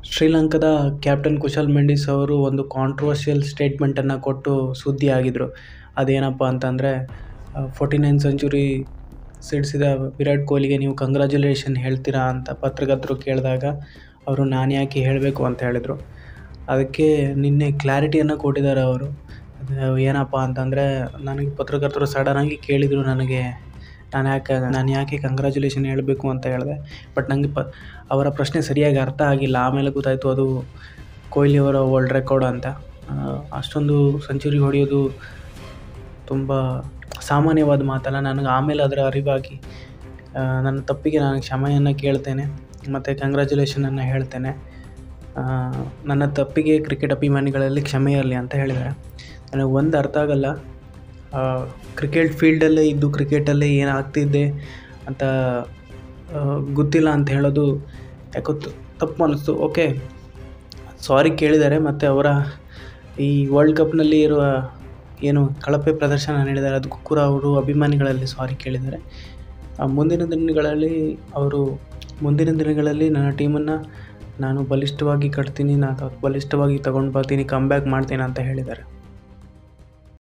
ಶ್ರೀಲಂಕಾದ ಕ್ಯಾಪ್ಟನ್ ಕುಶಲ್ ಮೆಂಡಿಸ್ ಅವರು ಒಂದು ಕಾಂಟ್ರವರ್ಷಿಯಲ್ ಸ್ಟೇಟ್ಮೆಂಟನ್ನು ಕೊಟ್ಟು ಸುದ್ದಿ ಆಗಿದ್ದರು ಅದೇನಪ್ಪ ಅಂತಂದರೆ ಫೋರ್ಟಿ ನೈನ್ ಸೆಂಚುರಿ ಸಿಡಿಸಿದ ವಿರಾಟ್ ಕೊಹ್ಲಿಗೆ ನೀವು ಕಂಗ್ರ್ಯಾಚುಲೇಷನ್ ಹೇಳ್ತೀರಾ ಅಂತ ಪತ್ರಕರ್ತರು ಕೇಳಿದಾಗ ಅವರು ನಾನು ಯಾಕೆ ಹೇಳಬೇಕು ಅಂತ ಹೇಳಿದರು ಅದಕ್ಕೆ ನಿನ್ನೆ ಕ್ಲಾರಿಟಿಯನ್ನು ಕೊಟ್ಟಿದ್ದಾರೆ ಅವರು ಅದು ಏನಪ್ಪ ಅಂತಂದರೆ ನನಗೆ ಪತ್ರಕರ್ತರು ಸಡನ್ನಾಗಿ ಕೇಳಿದರು ನನಗೆ ನಾನು ಯಾಕೆ ನಾನು ಯಾಕೆ ಕಂಗ್ರ್ಯಾಚುಲೇಷನ್ ಹೇಳಬೇಕು ಅಂತ ಹೇಳಿದೆ ಬಟ್ ನನಗೆ ಪ ಅವರ ಪ್ರಶ್ನೆ ಸರಿಯಾಗಿ ಅರ್ಥ ಆಗಿಲ್ಲ ಆಮೇಲೆ ಗೊತ್ತಾಯಿತು ಅದು ಕೊಹ್ಲಿ ಅವರ ವರ್ಲ್ಡ್ ರೆಕಾರ್ಡ್ ಅಂತ ಅಷ್ಟೊಂದು ಸೆಂಚುರಿ ಹೊಡೆಯೋದು ತುಂಬ ಸಾಮಾನ್ಯವಾದ ಮಾತಲ್ಲ ನನಗೆ ಆಮೇಲೆ ಅದರ ಅರಿವಾಗಿ ನನ್ನ ತಪ್ಪಿಗೆ ನಾನು ಕ್ಷಮೆಯನ್ನು ಕೇಳ್ತೇನೆ ಮತ್ತು ಕಂಗ್ರ್ಯಾಚುಲೇಷನನ್ನು ಹೇಳ್ತೇನೆ ನನ್ನ ತಪ್ಪಿಗೆ ಕ್ರಿಕೆಟ್ ಅಭಿಮಾನಿಗಳಲ್ಲಿ ಕ್ಷಮೆ ಇರಲಿ ಅಂತ ಹೇಳಿದ್ದಾರೆ ನನಗೆ ಒಂದು ಅರ್ಥ ಆಗಲ್ಲ ಕ್ರಿಕೆಟ್ ಫೀಲ್ಡಲ್ಲೇ ಇದ್ದು ಕ್ರಿಕೆಟಲ್ಲೇ ಏನು ಆಗ್ತಿದ್ದೆ ಅಂತ ಗೊತ್ತಿಲ್ಲ ಅಂತ ಹೇಳೋದು ಯಾಕೋ ತಪ್ಪು ಅನ್ನಿಸ್ತು ಓಕೆ ಸಾರಿ ಕೇಳಿದ್ದಾರೆ ಮತ್ತು ಅವರ ಈ ವರ್ಲ್ಡ್ ಕಪ್ನಲ್ಲಿ ಇರುವ ಏನು ಕಳಪೆ ಪ್ರದರ್ಶನ ನೀಡಿದ್ದಾರೆ ಅದಕ್ಕೂ ಕೂಡ ಅವರು ಅಭಿಮಾನಿಗಳಲ್ಲಿ ಸಾರಿ ಕೇಳಿದ್ದಾರೆ ಮುಂದಿನ ದಿನಗಳಲ್ಲಿ ಅವರು ಮುಂದಿನ ದಿನಗಳಲ್ಲಿ ನನ್ನ ಟೀಮನ್ನು ನಾನು ಬಲಿಷ್ಠವಾಗಿ ಕಟ್ತೀನಿ ನಾನು ಬಲಿಷ್ಠವಾಗಿ ತಗೊಂಡು ಬರ್ತೀನಿ ಕಮ್ ಬ್ಯಾಕ್ ಮಾಡ್ತೀನಿ ಅಂತ ಹೇಳಿದ್ದಾರೆ